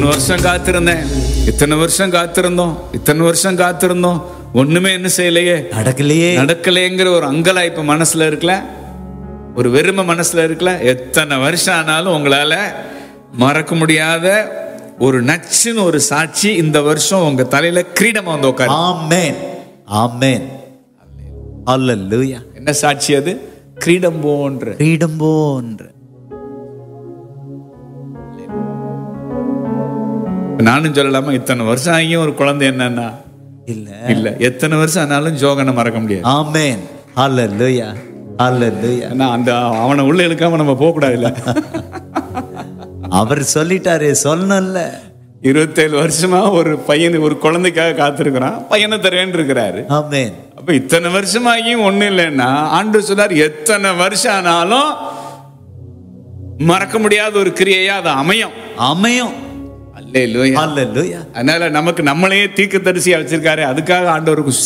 வருஷம் காத்திருந்தேன் இத்தனை வருஷம் காத்திருந்தோம் இத்தனை வருஷம் காத்திருந்தோம் ஒண்ணுமே என்ன செய்யலையே நடக்கலையே நடக்கலைங்கிற ஒரு அங்கலாய்ப்பு மனசுல இருக்குல்ல ஒரு வெறுமை மனசுல இருக்குல்ல எத்தனை வருஷம் ஆனாலும் உங்களால மறக்க முடியாத ஒரு நச்சுன்னு ஒரு சாட்சி இந்த வருஷம் உங்க தலையில கிரீடமா வந்து உட்காரு ஆமென் ஆமென் அல்லேலூயா என்ன சாட்சி அது கிரீடம் போன்ற கிரீடம் போன்ற நானும் சொல்லலாமா இத்தனை வருஷம் ஆகியும் ஒரு குழந்தை என்னன்னா இல்ல இல்ல எத்தனை வருஷம் ஆனாலும் ஜோகனை மறக்க முடியாது ஆமென் அல்லேலூயா அல்லேலூயா ஏன்னா அந்த அவனை உள்ள இழுக்காம நம்ம போக கூடாது இல்ல அவர் சொல்லிட்டாரே சொன்னல இருபத்தேழு வருஷமா ஒரு பையன் ஒரு குழந்தைக்காக காத்திருக்கிறான் பையனை தருவேன் இருக்கிறாரு ஆமென் அப்ப இத்தனை வருஷமாகியும் ஒண்ணு இல்லைன்னா ஆண்டு சொல்லார் எத்தனை வருஷம் ஆனாலும் மறக்க முடியாத ஒரு கிரியையா அது அமையும் அமையும் அல்லேலூயா அல்லேலூயா அதனால நமக்கு நம்மளையே தீர்க்க தரிசியா வச்சிருக்காரு அதுக்காக ஆண்டவருக்கு